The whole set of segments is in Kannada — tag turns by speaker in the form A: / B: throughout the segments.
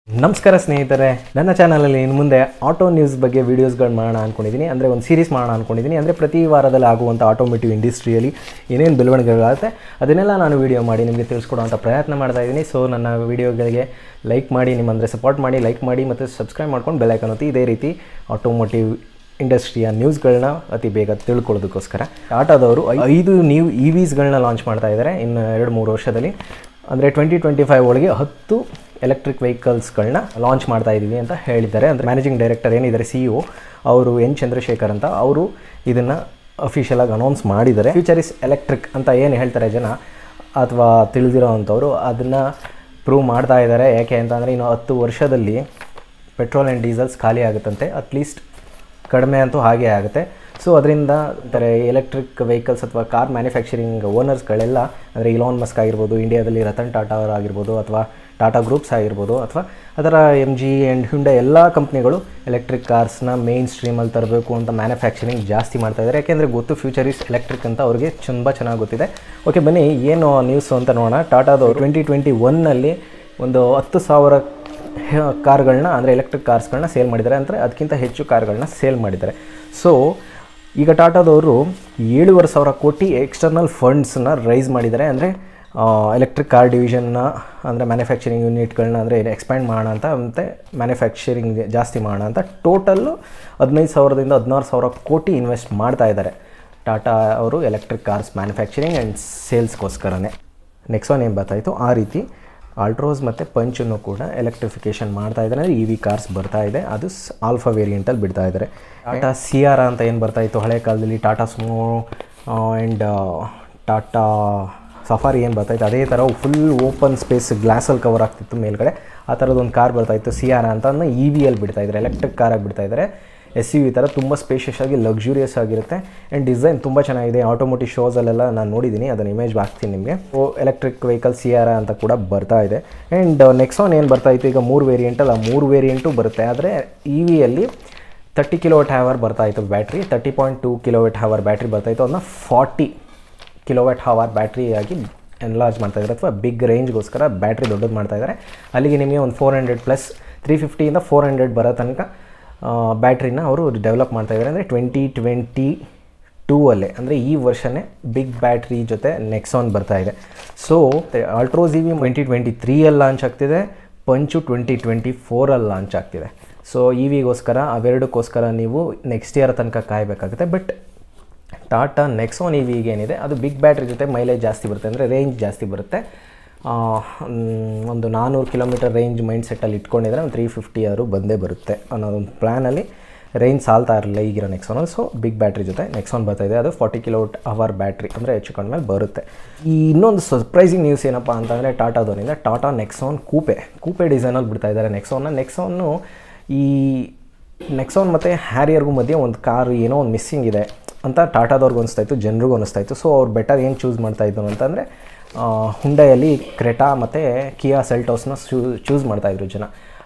A: ನಮಸ್ಕಾರ ಸ್ನೇಹಿತರೆ ನನ್ನ ಚಾನಲಲ್ಲಿ ಇನ್ನು ಮುಂದೆ ಆಟೋ ನ್ಯೂಸ್ ಬಗ್ಗೆ ವೀಡಿಯೋಸ್ಗಳು ಮಾಡೋಣ ಅಂದ್ಕೊಂಡಿದ್ದೀನಿ ಅಂದರೆ ಒಂದು ಸೀರೀಸ್ ಮಾಡೋಣ ಅಂದ್ಕೊಂಡಿದ್ದೀನಿ ಅಂದರೆ ಪ್ರತಿ ವಾರದಲ್ಲಿ ಆಗುವಂಥ ಆಟೋಮೇಟಿವ್ ಇಂಡಸ್ಟ್ರಿಯಲ್ಲಿ ಏನೇನು ಬೆಳವಣಿಗೆಗಳಾಗುತ್ತೆ ಅದನ್ನೆಲ್ಲ ನಾನು ವೀಡಿಯೋ ಮಾಡಿ ನಿಮಗೆ ತಿಳಿಸ್ಕೊಡುವಂಥ ಪ್ರಯತ್ನ ಮಾಡ್ತಾ ಇದ್ದೀನಿ ಸೊ ನನ್ನ ವೀಡಿಯೋಗಳಿಗೆ ಲೈಕ್ ಮಾಡಿ ನಿಮ್ಮ ಅಂದರೆ ಸಪೋರ್ಟ್ ಮಾಡಿ ಲೈಕ್ ಮಾಡಿ ಮತ್ತು ಸಬ್ಸ್ಕ್ರೈಬ್ ಮಾಡ್ಕೊಂಡು ಬೆಲ್ಲೈಕನ್ ಒತ್ತಿ ಇದೇ ರೀತಿ ಆಟೋಮೋಟಿವ್ ಇಂಡಸ್ಟ್ರಿಯ ನ್ಯೂಸ್ಗಳನ್ನ ಅತಿ ಬೇಗ ತಿಳ್ಕೊಳ್ಳೋದಕ್ಕೋಸ್ಕರ ಟಾಟಾದವರು ಐದು ನ್ಯೂ ಇ ವಿಸ್ಗಳನ್ನ ಲಾಂಚ್ ಮಾಡ್ತಾ ಇದ್ದಾರೆ ಇನ್ನು ಎರಡು ಮೂರು ವರ್ಷದಲ್ಲಿ ಅಂದರೆ ಟ್ವೆಂಟಿ ಟ್ವೆಂಟಿ ಫೈವ್ ಒಳಗೆ ಹತ್ತು ಎಲೆಕ್ಟ್ರಿಕ್ ವೆಹಿಕಲ್ಸ್ಗಳನ್ನ ಲಾಂಚ್ ಮಾಡ್ತಾ ಇದ್ದೀವಿ ಅಂತ ಹೇಳಿದ್ದಾರೆ ಅಂದರೆ ಮ್ಯಾನೇಜಿಂಗ್ ಡೈರೆಕ್ಟರ್ ಏನಿದ್ದಾರೆ ಸಿ ಇ ಅವರು ಎನ್ ಚಂದ್ರಶೇಖರ್ ಅಂತ ಅವರು ಇದನ್ನು ಅಫಿಷಿಯಲ್ ಆಗಿ ಅನೌನ್ಸ್ ಮಾಡಿದ್ದಾರೆ ಫ್ಯೂಚರ್ ಇಸ್ ಎಲೆಕ್ಟ್ರಿಕ್ ಅಂತ ಏನು ಹೇಳ್ತಾರೆ ಜನ ಅಥವಾ ತಿಳಿದಿರೋ ಅಂಥವ್ರು ಅದನ್ನು ಪ್ರೂವ್ ಮಾಡ್ತಾ ಇದ್ದಾರೆ ಯಾಕೆ ಅಂತಂದರೆ ಇನ್ನು ಹತ್ತು ವರ್ಷದಲ್ಲಿ ಪೆಟ್ರೋಲ್ ಆ್ಯಂಡ್ ಡೀಸೆಲ್ಸ್ ಖಾಲಿ ಆಗುತ್ತಂತೆ ಅಟ್ಲೀಸ್ಟ್ ಕಡಿಮೆ ಅಂತೂ ಹಾಗೆ ಆಗುತ್ತೆ ಸೊ ಅದರಿಂದ ಅಂದರೆ ಎಲೆಕ್ಟ್ರಿಕ್ ವೆಹಿಕಲ್ಸ್ ಅಥವಾ ಕಾರ್ ಮ್ಯಾನುಫ್ಯಾಕ್ಚರಿಂಗ್ ಓನರ್ಸ್ಗಳೆಲ್ಲ ಅಂದರೆ ಇಲಾನ್ ಮಸ್ಕ್ ಆಗಿರ್ಬೋದು ಇಂಡಿಯಾದಲ್ಲಿ ರತನ್ ಟಾಟಾ ಅವರು ಆಗಿರ್ಬೋದು ಅಥವಾ ಟಾಟಾ ಗ್ರೂಪ್ಸ್ ಆಗಿರ್ಬೋದು ಅಥವಾ ಅದರ ಎಮ್ ಜಿ ಆ್ಯಂಡ್ ಹ್ಯುಂಡ ಎಲ್ಲ ಕಂಪ್ನಿಗಳು ಎಲೆಕ್ಟ್ರಿಕ್ ಕಾರ್ಸ್ನ ಮೇನ್ ಸ್ಟ್ರೀಮಲ್ಲಿ ತರಬೇಕು ಅಂತ ಮ್ಯಾನುಫ್ಯಾಕ್ಚರಿಂಗ್ ಜಾಸ್ತಿ ಮಾಡ್ತಾ ಇದ್ದಾರೆ ಯಾಕೆಂದರೆ ಗೊತ್ತು ಫ್ಯೂಚರ್ ಇಸ್ ಎಲೆಕ್ಟ್ರಿಕ್ ಅಂತ ಅವ್ರಿಗೆ ತುಂಬ ಚೆನ್ನಾಗಿ ಗೊತ್ತಿದೆ ಓಕೆ ಬನ್ನಿ ಏನು ನ್ಯೂಸು ಅಂತ ನೋಡೋಣ ಟಾಟಾದವರು ಟ್ವೆಂಟಿ ಟ್ವೆಂಟಿ ಒನ್ನಲ್ಲಿ ಒಂದು ಹತ್ತು ಸಾವಿರ ಕಾರ್ಗಳನ್ನ ಅಂದರೆ ಎಲೆಕ್ಟ್ರಿಕ್ ಕಾರ್ಸ್ಗಳನ್ನ ಸೇಲ್ ಮಾಡಿದ್ದಾರೆ ಅಂದರೆ ಅದಕ್ಕಿಂತ ಹೆಚ್ಚು ಕಾರ್ಗಳನ್ನ ಸೇಲ್ ಮಾಡಿದ್ದಾರೆ ಸೊ ಈಗ ಟಾಟಾದವರು ಏಳುವರೆ ಸಾವಿರ ಕೋಟಿ ಎಕ್ಸ್ಟರ್ನಲ್ ಫಂಡ್ಸನ್ನ ರೈಸ್ ಮಾಡಿದ್ದಾರೆ ಅಂದರೆ ಎಲೆಕ್ಟ್ರಿಕ್ ಕಾರ್ ಡಿವಿಷನ್ನ ಅಂದರೆ ಮ್ಯಾನುಫ್ಯಾಕ್ಚರಿಂಗ್ ಯೂನಿಟ್ಗಳನ್ನ ಅಂದರೆ ಎಕ್ಸ್ಪ್ಯಾಂಡ್ ಮಾಡೋಣ ಅಂತ ಮತ್ತು ಮ್ಯಾನುಫ್ಯಾಕ್ಚರಿಂಗ್ ಜಾಸ್ತಿ ಮಾಡೋಣ ಅಂತ ಟೋಟಲ್ಲು ಹದಿನೈದು ಸಾವಿರದಿಂದ ಹದಿನಾರು ಸಾವಿರ ಕೋಟಿ ಇನ್ವೆಸ್ಟ್ ಮಾಡ್ತಾ ಇದ್ದಾರೆ ಟಾಟಾ ಅವರು ಎಲೆಕ್ಟ್ರಿಕ್ ಕಾರ್ಸ್ ಮ್ಯಾನುಫ್ಯಾಕ್ಚರಿಂಗ್ ಆ್ಯಂಡ್ ಸೇಲ್ಸ್ಗೋಸ್ಕರನೇ ನೆಕ್ಸಾನ್ ಏನು ಬರ್ತಾಯಿತ್ತು ಆ ರೀತಿ ಆಲ್ಟ್ರೋಸ್ ಮತ್ತು ಪಂಚನ್ನು ಕೂಡ ಎಲೆಕ್ಟ್ರಿಫಿಕೇಷನ್ ಮಾಡ್ತಾ ಇದ್ದಾರೆ ಅಂದರೆ ಇ ವಿ ಕಾರ್ಸ್ ಬರ್ತಾ ಇದೆ ಅದು ಸ್- ಆಲ್ಫಾ ವೇರಿಯಂಟಲ್ಲಿ ಬಿಡ್ತಾ ಇದ್ದಾರೆ ಟಾಟಾ ಸಿ ಆರ್ ಅಂತ ಏನು ಬರ್ತಾ ಇತ್ತು ಹಳೆ ಕಾಲದಲ್ಲಿ Tata Sumo and Tata Safari ಏನು ಬರ್ತಾಯಿತ್ತು ಅದೇ ಥರ ಫುಲ್ ಓಪನ್ ಸ್ಪೇಸ್ ಗ್ಲಾಸಲ್ಲಿ ಕವರ್ ಆಗ್ತಿತ್ತು ಮೇಲ್ಗಡೆ ಆ ಥರದೊಂದು ಕಾರ್ ಬರ್ತಾಯಿತ್ತು ಸಿ ಆರ್ ಅಂತ ಅದನ್ನ ಇ ವಿಯಲ್ಲಿ ಬಿಡ್ತಾ ಇದ್ದಾರೆ ಎಲೆಕ್ಟ್ರಿಕ್ ಕಾರಾಗಿ ಬಿಡ್ತಾ ಇದ್ದಾರೆ ಎಸ್ ಯು ವಿ ಥರ ತುಂಬ ಸ್ಪೇಷಿಯಸ್ ಆಗಿ ಲಕ್ಸುರಿಯಸ್ ಆಗಿರುತ್ತೆ ಆ್ಯಂಡ್ ಡಿಸೈನ್ ತುಂಬ ಚೆನ್ನಾಗಿದೆ ಆಟೋಮೋಟಿವ್ ಶೋಸಲ್ಲೆಲ್ಲ ನಾನು ನೋಡಿದ್ದೀನಿ ಅದನ್ನು ಇಮೇಜ್ ಹಾಕ್ತೀನಿ ನಿಮಗೆ ಓ ಎಲೆಕ್ಟ್ರಿಕ್ ವೆಹಿಕಲ್ ಸಿ ಆರ್ ಅಂತ ಕೂಡ ಬರ್ತಾ ಇದೆ ಆ್ಯಂಡ್ ನೆಕ್ಸಾನ್ ಏನು ಬರ್ತಾ ಇತ್ತು ಈಗ ಮೂರು ವೇರಿಯಂಟಲ್ಲಿ ಆ ಮೂರು ವೇರಿಯಂಟು ಬರುತ್ತೆ ಆದರೆ ಇ ವಿಯಲ್ಲಿ ತರ್ಟಿ ಕಿಲೋವಟ್ ಹವರ್ ಬರ್ತಾ ಇತ್ತು battery thirty point two kilowatt hour battery ಬರ್ತಾ ಇತ್ತು ಅದನ್ನ ಫಾರ್ಟಿ ಕಿಲೋವ್ಯಾಟ್ ಹವರ್ ಬ್ಯಾಟ್ರಿಯಾಗಿ ಎನ್ಲಾರ್ಜ್ ಮಾಡ್ತಾ ಇದ್ದಾರೆ ಅಥವಾ ಬಿಗ್ ರೇಂಜ್ಗೋಸ್ಕರ ಬ್ಯಾಟ್ರಿ ದೊಡ್ಡದು ಮಾಡ್ತಾ ಇದ್ದಾರೆ ಅಲ್ಲಿಗೆ ನಿಮಗೆ ಒಂದು ಫೋರ್ ಹಂಡ್ರೆಡ್ ಪ್ಲಸ್ ತ್ರೀ ಫಿಫ್ಟಿಯಿಂದ ಫೋರ್ ಹಂಡ್ರೆಡ್ ಬರೋ ತನಕ ಬ್ಯಾಟ್ರಿನ ಅವರು ಡೆವಲಪ್ ಮಾಡ್ತಾ ಇದ್ದಾರೆ ಅಂದರೆ ಟ್ವೆಂಟಿ ಟ್ವೆಂಟಿ ಟೂ ಅಲ್ಲೇ ಅಂದರೆ ಈ ವರ್ಷನೇ ಬಿಗ್ ಬ್ಯಾಟ್ರಿ ಜೊತೆ ನೆಕ್ಸಾನ್ ಬರ್ತಾ ಇದೆ so Altroz E V twenty twenty ತ್ರೀಯಲ್ಲಿ ಲಾಂಚ್ ಆಗ್ತಿದೆ ಪಂಚು ಟ್ವೆಂಟಿ ಟ್ವೆಂಟಿ ಫೋರಲ್ಲಿ ಲಾಂಚ್ ಆಗ್ತಿದೆ ಸೊ ಇ ವಿಗೋಸ್ಕರ ಅವೆರಡಕ್ಕೋಸ್ಕರ ನೀವು ನೆಕ್ಸ್ಟ್ ಇಯರ್ ತನಕ ಕಾಯಬೇಕಾಗುತ್ತೆ ಬಟ್ ಟಾಟಾ ನೆಕ್ಸಾನ್ ಇ ವಿಗೆ ಏನಿದೆ ಅದು ಬಿಗ್ ಬ್ಯಾಟ್ರಿ ಜೊತೆ ಮೈಲೇಜ್ ಜಾಸ್ತಿ ಬರುತ್ತೆ ಅಂದರೆ ರೇಂಜ್ ಜಾಸ್ತಿ ಬರುತ್ತೆ ಆ, ಮ್, ಒಂದು ನಾನ್ನೂರು ಕಿಲೋಮೀಟರ್ ರೇಂಜ್ ಮೈಂಡ್ ಸೆಟ್ಟಲ್ಲಿ ಇಟ್ಕೊಂಡಿದ್ರೆ ಒಂದು ತ್ರೀ ಫಿಫ್ಟಿ ಆದರೂ ಬಂದೇ ಬರುತ್ತೆ ಅನ್ನೋದೊಂದು ಪ್ಲ್ಯಾನಲ್ಲಿ ರೇಂಜ್ ಸಾಲ್ತಾ ಇರಲಿಲ್ಲ ಈಗಿರೋ ನೆಕ್ಸಾನಲ್ಲಿ ಸೊ ಬಿಗ್ ಬ್ಯಾಟ್ರಿ ಜೊತೆ ನೆಕ್ಸಾನ್ ಬರ್ತಾ ಇದೆ ಅದು ಫಾರ್ಟಿ ಕಿಲೋಟ್ ಅವರ್ ಬ್ಯಾಟ್ರಿ ಅಂದರೆ ಹೆಚ್ಚು ಕಡಿಮೆ ಮೇಲೆ ಬರುತ್ತೆ ಈ ಇನ್ನೊಂದು ಸರ್ಪ್ರೈಸಿಂಗ್ ನ್ಯೂಸ್ ಏನಪ್ಪ ಅಂತಂದರೆ ಟಾಟಾದವರಿಂದ ಟಾಟಾ ನೆಕ್ಸಾನ್ ಕೂಪೆ ಕೂಪೆ ಡಿಸೈನಲ್ಲಿ ಬಿಡ್ತಾ ಇದ್ದಾರೆ ನೆಕ್ಸಾನ್ನ ನೆಕ್ಸಾನ್ನು ಈ ನೆಕ್ಸಾನ್ ಮತ್ತು ಹ್ಯಾರಿಯರ್ಗೂ ಮಧ್ಯೆ ಒಂದು ಕಾರು ಏನೋ ಒಂದು ಮಿಸ್ಸಿಂಗ್ ಇದೆ ಅಂತ ಟಾಟಾದವ್ರಿಗೂ ಅನಿಸ್ತಾ ಇತ್ತು ಜನರಿಗೂ ಅನಿಸ್ತಾ ಇತ್ತು ಸೊ ಅವ್ರು ಬೆಟರ್ ಏನು ಚೂಸ್ ಮಾಡ್ತಾ ಇದ್ರು ಅಂತಂದರೆ ಹುಂಡೈಯಲ್ಲಿ ಕ್ರೆಟಾ ಮತ್ತು ಕಿಯಾ ಸೆಲ್ಟೋಸ್ನ ಚೂಸ್ ಮಾಡ್ತಾಯಿದ್ರು ಜನ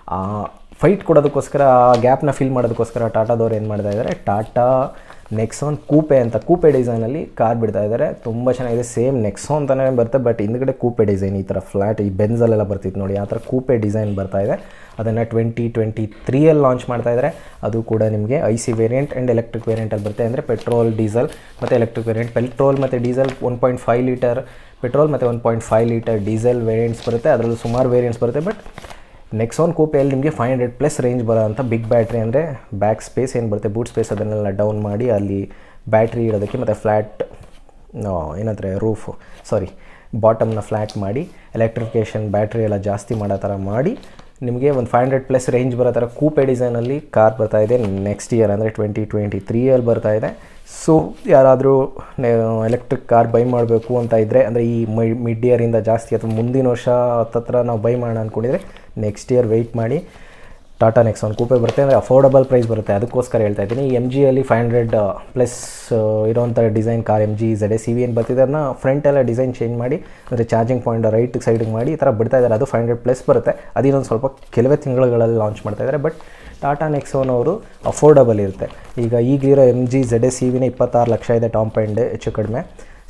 A: ಫೈಟ್ ಕೊಡೋದಕ್ಕೋಸ್ಕರ ಆ ಗ್ಯಾಪ್ನ ಫಿಲ್ ಮಾಡೋದಕ್ಕೋಸ್ಕರ ಟಾಟಾದವ್ರು ಏನು ಮಾಡ್ತಾ ಇದ್ದಾರೆ ಟಾಟಾ ನೆಕ್ಸಾನ್ ಕೂಪೆ ಅಂತ ಕೂಪೆ ಡಿಸೈನಲ್ಲಿ ಕಾರ್ ಬಿಡ್ತಾ ಇದ್ದಾರೆ ತುಂಬ ಚೆನ್ನಾಗಿದೆ ಸೇಮ್ ನೆಕ್ಸಾನ್ ಅಂತಲೇ ಬರುತ್ತೆ ಬಟ್ ಹಿಂದ್ಗಡೆ ಕೂಪೆ ಡಿಸೈನ್ ಈ ಥರ ಫ್ಲ್ಯಾಟ್ ಈ ಬೆನ್ಸಲ್ಲೆಲ್ಲ ಬರ್ತಿತ್ತು ನೋಡಿ ಆ ಥರ ಕೂಪೆ ಡಿಸೈನ್ ಬರ್ತಾ ಇದೆ ಅದನ್ನು ಟ್ವೆಂಟಿ ಟ್ವೆಂಟಿ ತ್ರೀಯಲ್ಲಿ ಲಾಂಚ್ ಮಾಡ್ತಾ ಇದ್ದಾರೆ ಅದು ಕೂಡ ನಿಮಗೆ I C variant and electric ವೇರಿಯಂಟಲ್ಲಿ ಬರುತ್ತೆ ಅಂದರೆ ಪೆಟ್ರೋಲ್ ಡೀಸೆಲ್ ಮತ್ತು ಎಲೆಕ್ಟ್ರಿಕ್ ವೇರಿಯಂಟ್ ಪೆಟ್ರೋಲ್ ಮತ್ತು diesel one point five litre petrol ಮತ್ತು one point five litre diesel variants ಬರುತ್ತೆ ಅದರಲ್ಲೂ ಸುಮಾರು ವೇರಿಯಂಟ್ಸ್ ಬರುತ್ತೆ ಬಟ್ ನೆಕ್ಸಾನ್ ಕೂಪೆಯಲ್ಲಿ ನಿಮಗೆ ಫೈವ್ ಹಂಡ್ರೆಡ್ ಪ್ಲಸ್ ರೇಂಜ್ ಬರೋ ಅಂಥ ಬಿಗ್ ಬ್ಯಾಟ್ರಿ ಅಂದರೆ ಬ್ಯಾಕ್ ಸ್ಪೇಸ್ ಏನು ಬರುತ್ತೆ ಬೂಟ್ ಸ್ಪೇಸ್ ಅದನ್ನೆಲ್ಲ ಡೌನ್ ಮಾಡಿ ಅಲ್ಲಿ ಬ್ಯಾಟ್ರಿ ಇಡೋದಕ್ಕೆ ಮತ್ತು ಫ್ಲ್ಯಾಟ್ ಏನಂದರೆ ರೂಫು ಸಾರಿ ಬಾಟಮ್ನ ಫ್ಲ್ಯಾಟ್ ಮಾಡಿ ಎಲೆಕ್ಟ್ರಿಫಿಕೇಷನ್ ಬ್ಯಾಟ್ರಿ ಎಲ್ಲ ಜಾಸ್ತಿ ಮಾಡೋ ಥರ ಮಾಡಿ ನಿಮಗೆ ಒಂದು ಫೈವ್ ಹಂಡ್ರೆಡ್ ಪ್ಲಸ್ ರೇಂಜ್ ಬರೋ ಥರ ಕೂಪೆ ಡಿಸೈನಲ್ಲಿ ಕಾರ್ ಬರ್ತಾ ಇದೆ ನೆಕ್ಸ್ಟ್ ಇಯರ್ ಅಂದರೆ ಟ್ವೆಂಟಿ ಟ್ವೆಂಟಿ ತ್ರೀಯಲ್ಲಿ ಬರ್ತಾ ಇದೆ ಸೊ ಯಾರಾದರೂ ಎಲೆಕ್ಟ್ರಿಕ್ ಕಾರ್ ಬೈ ಮಾಡಬೇಕು ಅಂತ ಇದ್ದರೆ ಅಂದರೆ ಈ ಮೈ ಮಿಡ್ ಇಯರಿಂದ ಜಾಸ್ತಿ ಅಥವಾ ಮುಂದಿನ ವರ್ಷ ಹತ್ತತ್ರ ನಾವು ಬೈ ಮಾಡೋಣ ಅಂದ್ಕೊಂಡಿದ್ರೆ ನೆಕ್ಸ್ಟ್ ಇಯರ್ ವೆಯ್ಟ್ ಮಾಡಿ ಟಾಟಾ ನೆಕ್ಸಾನ್ ಕೂಪೆ ಬರುತ್ತೆ ಅಂದರೆ ಅಫೋರ್ಡಬಲ್ ಪ್ರೈಸ್ ಬರುತ್ತೆ ಅದಕ್ಕೋಸ್ಕರ ಹೇಳ್ತಾ ಇದ್ದೀನಿ ಎಮ್ ಜಿಯಲ್ಲಿ ಫೈವ್ ಹಂಡ್ರೆಡ್ ಪ್ಲಸ್ ಇರೋವಂಥ design car M G Z C V ಏನು ಬರ್ತಿದೆ ಅದನ್ನ ಫ್ರಂಟೆಲ್ಲ ಡಿಸೈನ್ ಚೇಂಜ್ ಮಾಡಿ ಅಂದರೆ ಚಾರ್ಜಿಂಗ್ ಪಾಯಿಂಟ್ ರೈಟ್ ಸೈಡಿಗೆ ಮಾಡಿ ಈ ಥರ ಬಿಡ್ತಾ ಇದ್ದಾರೆ ಅದು ಫೈವ್ ಹಂಡ್ರೆಡ್ ಪ್ಲಸ್ ಬರುತ್ತೆ ಅದಿನ್ನೊಂದು ಸ್ವಲ್ಪ ಕೆಲವೇ ತಿಂಗಳುಗಳಲ್ಲಿ ಲಾಂಚ್ ಮಾಡ್ತಾ ಇದ್ದಾರೆ ಬಟ್ ಟಾಟಾ ನೆಕ್ಸೋನ್ ಅವರು ಅಫೋರ್ಡಬಲ್ ಇರುತ್ತೆ ಈಗ ಈಗಿರೋ M G Z S C ವಿನೇ ಇಪ್ಪತ್ತಾರು ಲಕ್ಷ ಇದೆ ಟಾಪ್ ಆ್ಯಂಡ್ ಹೆಚ್ಚು ಕಡಿಮೆ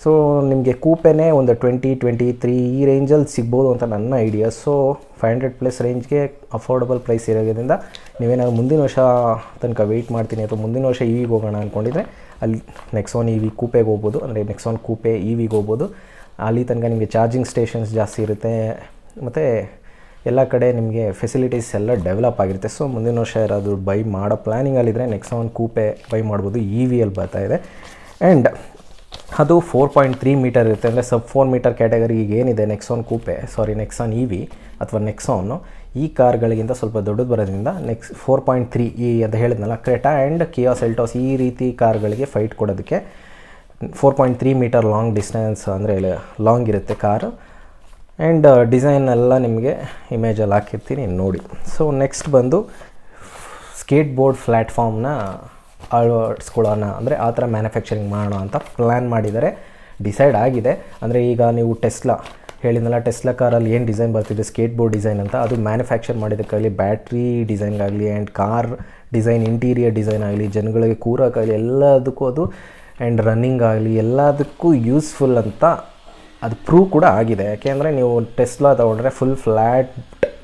A: ಸೊ ನಿಮಗೆ ಕೂಪೆನೇ ಒಂದು ಟ್ವೆಂಟಿ ಟ್ವೆಂಟಿ ತ್ರೀ ಈ ರೇಂಜಲ್ಲಿ ಸಿಗ್ಬೋದು ಅಂತ ನನ್ನ idea so five hundred plus ರೇಂಜ್ಗೆ ಅಫೋರ್ಡಬಲ್ ಪ್ರೈಸ್ ಇರೋದ್ರಿಂದ ನೀವೇನಾದ್ರು ಮುಂದಿನ ವರ್ಷ ತನಕ ವೆಯ್ಟ್ ಮಾಡ್ತೀನಿ ಅಥವಾ ಮುಂದಿನ ವರ್ಷ ಇ ವಿಗೆ ಹೋಗೋಣ ಅಂದ್ಕೊಂಡಿದ್ರೆ ಅಲ್ಲಿ ನೆಕ್ಸಾನ್ ಇ ವಿ ಕೂಪೆಗೆ ಹೋಗ್ಬೋದು ಅಂದರೆ ನೆಕ್ಸಾನ್ ಕೂಪೆ ಇ ವಿಗೆ ಹೋಗ್ಬೋದು ಅಲ್ಲಿ ತನಕ ನಿಮಗೆ ಚಾರ್ಜಿಂಗ್ ಸ್ಟೇಷನ್ಸ್ ಜಾಸ್ತಿ ಇರುತ್ತೆ ಮತ್ತು ಎಲ್ಲ ಕಡೆ ನಿಮಗೆ ಫೆಸಿಲಿಟೀಸ್ ಎಲ್ಲ ಡೆವಲಪ್ ಆಗಿರುತ್ತೆ ಸೊ ಮುಂದಿನ ವರ್ಷ ಯಾರಾದರೂ ಬೈ ಮಾಡೋ ಪ್ಲ್ಯಾನಿಂಗಲ್ಲಿದ್ದರೆ ನೆಕ್ಸಾನ್ ಕೂಪೆ ಬೈ ಮಾಡ್ಬೋದು ಇ ವಿಯಲ್ಲಿ ಬರ್ತಾ ಇದೆ ಆ್ಯಂಡ್ ಅದು ಫೋರ್ ಪಾಯಿಂಟ್ ತ್ರೀ ಮೀಟರ್ ಇರುತ್ತೆ ಅಂದರೆ ಸಬ್ ಫೋರ್ ಮೀಟರ್ ಕ್ಯಾಟಗರಿಗೆ ಏನಿದೆ Nexon coupe sorry Nexon E V ಅಥವಾ ನೆಕ್ಸಾನು ಈ ಕಾರ್ಗಳಿಗಿಂತ ಸ್ವಲ್ಪ ದೊಡ್ಡದು ಬರೋದ್ರಿಂದ ನೆಕ್ಸ್ ಫೋರ್ ಪಾಯಿಂಟ್ ತ್ರೀ ಈ ಅಂತ ಹೇಳಿದ್ನಲ್ಲ ಕ್ರೆಟಾ ಆ್ಯಂಡ್ ಕಿಯಾ ಸೆಲ್ಟೋಸ್ ಈ ರೀತಿ ಕಾರ್ಗಳಿಗೆ ಫೈಟ್ ಕೊಡೋದಕ್ಕೆ four point three metre long distance ಅಂದರೆ ಲಾಂಗ್ ಇರುತ್ತೆ ಕಾರು ಆ್ಯಂಡ್ ಡಿಸೈನ್ ಎಲ್ಲ ನಿಮಗೆ ಇಮೇಜಲ್ಲಿ ಹಾಕಿರ್ತೀನಿ ನೋಡಿ ಸೊ ನೆಕ್ಸ್ಟ್ ಬಂದು ಸ್ಕೇಟ್ ಬೋರ್ಡ್ ಪ್ಲ್ಯಾಟ್ಫಾರ್ಮ್ನ ಅಳವಡಿಸ್ಕೊಳ್ಳೋಣ ಅಂದರೆ ಆ ಥರ ಮ್ಯಾನುಫ್ಯಾಕ್ಚರಿಂಗ್ ಮಾಡೋಣ ಅಂತ ಪ್ಲ್ಯಾನ್ ಮಾಡಿದ್ದಾರೆ ಡಿಸೈಡ್ ಆಗಿದೆ ಅಂದರೆ ಈಗ ನೀವು ಟೆಸ್ಲಾ ಹೇಳಿದ್ನಲ್ಲ ಟೆಸ್ಲಾ ಕಾರಲ್ಲಿ ಏನು ಡಿಸೈನ್ ಬರ್ತಿದೆ ಸ್ಕೇಟ್ ಬೋರ್ಡ್ ಡಿಸೈನ್ ಅಂತ ಅದು ಮ್ಯಾನುಫ್ಯಾಕ್ಚರ್ ಮಾಡಿದ್ದಕ್ಕಾಗಲಿ ಬ್ಯಾಟ್ರಿ ಡಿಸೈನ್ಗಾಗಲಿ and car design interior design ಆಗಲಿ ಜನಗಳಿಗೆ ಕೂರೋಕ್ಕಾಗಲಿ ಎಲ್ಲದಕ್ಕೂ ಅದು ಆ್ಯಂಡ್ ರನ್ನಿಂಗ್ ಆಗಲಿ ಎಲ್ಲದಕ್ಕೂ ಯೂಸ್ಫುಲ್ ಅಂತ ಅದು ಪ್ರೂವ್ ಕೂಡ ಆಗಿದೆ ಯಾಕೆಂದರೆ ನೀವು ಟೆಸ್ಲಾ ತೊಗೊಂಡ್ರೆ ಫುಲ್ ಫ್ಲ್ಯಾಟ್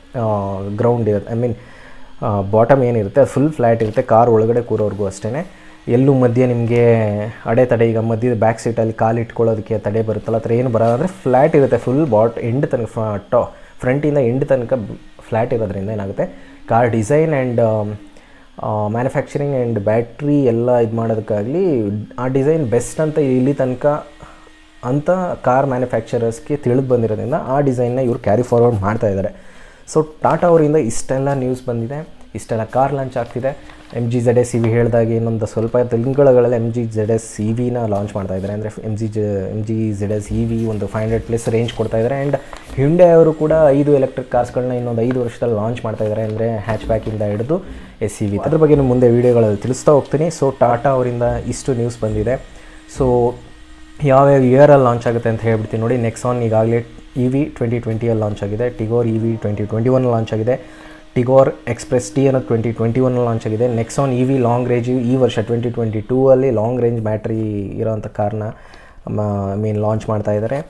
A: ಗ್ರೌಂಡ್ ಇರುತ್ತೆ ಐ ಮೀನ್ ಬಾಟಮ್ ಏನಿರುತ್ತೆ ಅದು ಫುಲ್ ಫ್ಲ್ಯಾಟ್ ಇರುತ್ತೆ ಕಾರ್ ಒಳಗಡೆ ಕೂರೋರ್ಗೂ ಅಷ್ಟೇ ಎಲ್ಲೂ ಮಧ್ಯೆ ನಿಮಗೆ ಅಡೆತಡೆ ಈಗ ಮಧ್ಯದ ಬ್ಯಾಕ್ ಸೀಟಲ್ಲಿ ಕಾಲು ಇಟ್ಕೊಳ್ಳೋದಕ್ಕೆ ತಡೆ ಬರುತ್ತಲ್ಲ ಆ ಥರ ಏನು ಬರೋದು ಅಂದರೆ ಫ್ಲ್ಯಾಟ್ ಇರುತ್ತೆ ಫುಲ್ ಬಾಟ್ ಎಂಡ್ ತನಕ ಟಾ ಫ್ರಂಟಿಂದ ಎಂಡ್ ತನಕ ಫ್ಲ್ಯಾಟ್ ಇರೋದ್ರಿಂದ ಏನಾಗುತ್ತೆ car design and manufacturing and battery ಎಲ್ಲ ಇದು ಮಾಡೋದಕ್ಕಾಗಲಿ ಆ ಡಿಸೈನ್ ಬೆಸ್ಟ್ ಅಂತ ಇಲ್ಲಿ ತನಕ ಅಂತ ಕಾರ್ ಮ್ಯಾನುಫ್ಯಾಕ್ಚರರ್ಸ್ಗೆ ತಿಳಿದು ಬಂದಿರೋದ್ರಿಂದ ಆ ಡಿಸೈನ್ನ ಇವರು ಕ್ಯಾರಿ ಫಾರ್ವರ್ಡ್ ಮಾಡ್ತಾ ಇದ್ದಾರೆ ಸೊ ಟಾಟಾ ಅವರಿಂದ ಇಷ್ಟೆಲ್ಲ ನ್ಯೂಸ್ ಬಂದಿದೆ ಇಷ್ಟೆಲ್ಲ ಕಾರ್ ಲಾಂಚ್ ಆಗ್ತಿದೆ M G Z S E V ಹೇಳಿದಾಗೆ ಇನ್ನೊಂದು ಸ್ವಲ್ಪ ತಿಂಗಳುಗಳಲ್ಲಿ M G Z S E ವಿನ ಲಾಂಚ್ ಮಾಡ್ತಾ ಇದ್ದಾರೆ ಅಂದರೆ M G J M G Z S E V ಒಂದು ಫೈವ್ ಹಂಡ್ರೆಡ್ ಪ್ಲಸ್ ರೇಂಜ್ ಕೊಡ್ತಾ ಇದ್ದಾರೆ ಆ್ಯಂಡ್ ಹಿಂಡೆ ಅವರು ಕೂಡ ಐದು ಎಲೆಕ್ಟ್ರಿಕ್ ಕಾರ್ಸ್ಗಳನ್ನ ಇನ್ನೊಂದು ಐದು ವರ್ಷದಲ್ಲಿ ಲಾಂಚ್ ಮಾಡ್ತಾ ಇದ್ದಾರೆ ಅಂದರೆ ಹ್ಯಾಚ್ ಬ್ಯಾಕಿಂದ ಹಿಡಿದು ಎಸ್ ಇ ವಿ ಅದ್ರ ಬಗ್ಗೆ ಮುಂದೆ ವೀಡಿಯೋಗಳಲ್ಲಿ ತಿಳಿಸ್ತಾ ಹೋಗ್ತೀನಿ ಸೊ ಟಾಟಾ ಅವರಿಂದ ಇಷ್ಟು ನ್ಯೂಸ್ ಬಂದಿದೆ ಸೊ ಯಾವ್ಯಾವ ಇಯರಲ್ಲಿ ಲಾಂಚ್ ಆಗುತ್ತೆ ಅಂತ ಹೇಳ್ಬಿಡ್ತೀನಿ ನೋಡಿ ನೆಕ್ಸಾನ್ ಈಗಾಗಲೇ ಇ ವಿ ಟ್ವೆಂಟಿ ಟ್ವೆಂಟಿಯಲ್ಲಿ ಲಾಂಚ್ ಆಗಿದೆ Tigor E V twenty twenty one launch ಆಗಿದೆ ಟಿಗೋರ್ ಎಕ್ಸ್ಪ್ರೆಸ್ ಟಿ ಅನ್ನೋದು ಟ್ವೆಂಟಿ ಟ್ವೆಂಟಿ ಒನ್ ಲಾಂಚ್ ಆಗಿದೆ Nexon E V long range ಈ ವರ್ಷ ಟ್ವೆಂಟಿ ಟ್ವೆಂಟಿ ಟೂ ಅಲ್ಲಿ ಲಾಂಗ್ ರೇಂಜ್ ಬ್ಯಾಟ್ರಿ ಇರೋವಂಥ ಕಾರ್ನ ಐ ಮೀನ್ ಲಾಂಚ್ ಮಾಡ್ತಾ ಇದ್ದಾರೆ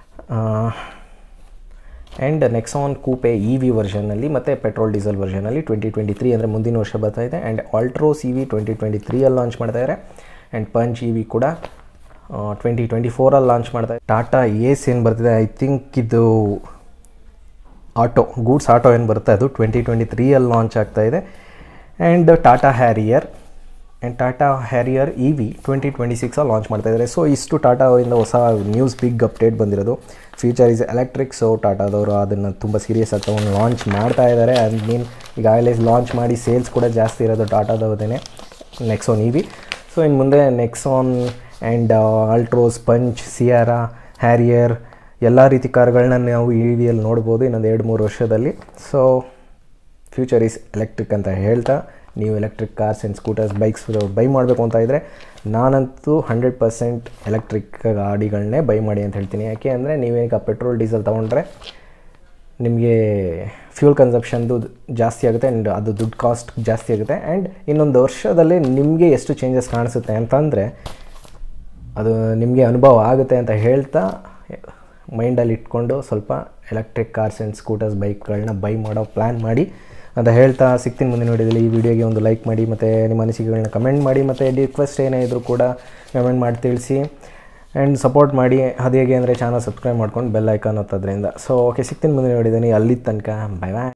A: and Nexon coupe E V ವರ್ಷನಲ್ಲಿ ಮತ್ತು ಪೆಟ್ರೋಲ್ ಡೀಸೆಲ್ ವರ್ಷನಲ್ಲಿ ಟ್ವೆಂಟಿ ಟ್ವೆಂಟಿ ತ್ರೀ ಅಂದರೆ ಮುಂದಿನ ವರ್ಷ ಬರ್ತಾ ಇದೆ and Altroz E V twenty twenty ತ್ರೀಯಲ್ಲಿ ಲಾಂಚ್ ಮಾಡ್ತಾ ಇದ್ದಾರೆ ಆ್ಯಂಡ್ ಪಂಚ್ ಇ ವಿ ಕೂಡ ಟ್ವೆಂಟಿ ಟ್ವೆಂಟಿ ಫೋರಲ್ಲಿ ಲಾಂಚ್ ಮಾಡ್ತಾ ಟಾಟಾ ಏಸ್ ಏನು ಬರ್ತಿದೆ ಐ ಥಿಂಕ್ ಇದು ಆಟೋ ಗೂಡ್ಸ್ ಆಟೋ ಏನು ಬರುತ್ತೆ ಅದು ಟ್ವೆಂಟಿ ಟ್ವೆಂಟಿ ತ್ರೀಯಲ್ಲಿ ಲಾಂಚ್ ಆಗ್ತಾ ಇದೆ and Tata Harrier and Tata Harrier E V twenty twenty ಸಿಕ್ಸಲ್ಲಿ ಲಾಂಚ್ ಮಾಡ್ತಾ ಇದ್ದಾರೆ ಸೊ ಇಷ್ಟು ಟಾಟಾ ಅವರಿಂದ ಹೊಸ ನ್ಯೂಸ್ ಬಿಗ್ ಅಪ್ಡೇಟ್ ಬಂದಿರೋದು ಫ್ಯೂಚರ್ ಇಸ್ ಎಲೆಕ್ಟ್ರಿಕ್ ಸೊ ಟಾಟಾದವರು ಅದನ್ನು ತುಂಬ ಸೀರಿಯಸ್ ಆಗಿ ತೊಗೊಂಡು ಲಾಂಚ್ ಮಾಡ್ತಾ ಇದ್ದಾರೆ ಐ ಮೀನ್ ಈಗಾಗಲೇ ಲಾಂಚ್ ಮಾಡಿ ಸೇಲ್ಸ್ ಕೂಡ ಜಾಸ್ತಿ ಇರೋದು ಟಾಟಾದವ್ರದೇ ನೆಕ್ಸಾನ್ ಇ ವಿ ಸೊ ಇನ್ನು ಮುಂದೆ Nexon and Altroz Punch Sierra Harrier ಎಲ್ಲ ರೀತಿ ಕಾರ್ಗಳನ್ನ ನಾವು ಇ ವಿಯಲ್ಲಿ ನೋಡ್ಬೋದು ಇನ್ನೊಂದು ಎರಡು ಮೂರು ವರ್ಷದಲ್ಲಿ ಸೊ ಫ್ಯೂಚರ್ ಈಸ್ ಎಲೆಕ್ಟ್ರಿಕ್ ಅಂತ ಹೇಳ್ತಾ ನೀವು electric cars and scooters bikes buy ಮಾಡಬೇಕು ಅಂತ ಇದ್ದರೆ ನಾನಂತೂ ಹಂಡ್ರೆಡ್ ಪರ್ಸೆಂಟ್ ಎಲೆಕ್ಟ್ರಿಕ್ ಗಾಡಿಗಳನ್ನೇ ಬೈ ಮಾಡಿ ಅಂತ ಹೇಳ್ತೀನಿ ಯಾಕೆ ಅಂದರೆ ನೀವೀಗ ಪೆಟ್ರೋಲ್ ಡೀಸೆಲ್ ತೊಗೊಂಡ್ರೆ ನಿಮಗೆ ಫ್ಯೂಲ್ ಕನ್ಸಪ್ಷನ್ದು ಜಾಸ್ತಿ ಆಗುತ್ತೆ ಆ್ಯಂಡ್ ಅದು ದುಡ್ಡು ಕಾಸ್ಟ್ ಜಾಸ್ತಿ ಆಗುತ್ತೆ ಆ್ಯಂಡ್ ಇನ್ನೊಂದು ವರ್ಷದಲ್ಲಿ ನಿಮಗೆ ಎಷ್ಟು ಚೇಂಜಸ್ ಕಾಣಿಸುತ್ತೆ ಅಂತಂದರೆ ಅದು ನಿಮಗೆ ಅನುಭವ ಆಗುತ್ತೆ ಅಂತ ಹೇಳ್ತಾ ಮೈಂಡಲ್ಲಿ ಇಟ್ಕೊಂಡು ಸ್ವಲ್ಪ ಎಲೆಕ್ಟ್ರಿಕ್ ಕಾರ್ಸ್ ಆ್ಯಂಡ್ ಸ್ಕೂಟರ್ಸ್ ಬೈಕ್ಗಳನ್ನ ಬೈ ಮಾಡೋ ಪ್ಲ್ಯಾನ್ ಮಾಡಿ ಅಂತ ಹೇಳ್ತಾ ಸಿಗ್ತೀನಿ ಮುಂದಿನ ವಿಡಿಯೋದಲ್ಲಿ ಈ ವಿಡಿಯೋಗೆ ಒಂದು ಲೈಕ್ ಮಾಡಿ ಮತ್ತು ನಿಮ್ಮ ಅನಿಸಿಕೆಗಳನ್ನ ಕಮೆಂಟ್ ಮಾಡಿ ಮತ್ತು ರಿಕ್ವೆಸ್ಟ್ ಏನೇ ಇದ್ದರೂ ಕೂಡ ಕಮೆಂಟ್ ಮಾಡಿ ತಿಳಿಸಿ ಆ್ಯಂಡ್ ಸಪೋರ್ಟ್ ಮಾಡಿ ಅದು ಹೇಗೆ ಅಂದರೆ ಚಾನಲ್ ಸಬ್ಸ್ಕ್ರೈಬ್ ಮಾಡ್ಕೊಂಡು ಬೆಲ್ ಐಕಾನ್ ಒತ್ತೋದ್ರಿಂದ ಸೊ ಓಕೆ ಸಿಗ್ತೀನಿ ಮುಂದಿನ ವಿಡಿಯೋದಲ್ಲಿ ಅಲ್ಲಿ ತನಕ ಬಾಯ್ ಬಾಯ್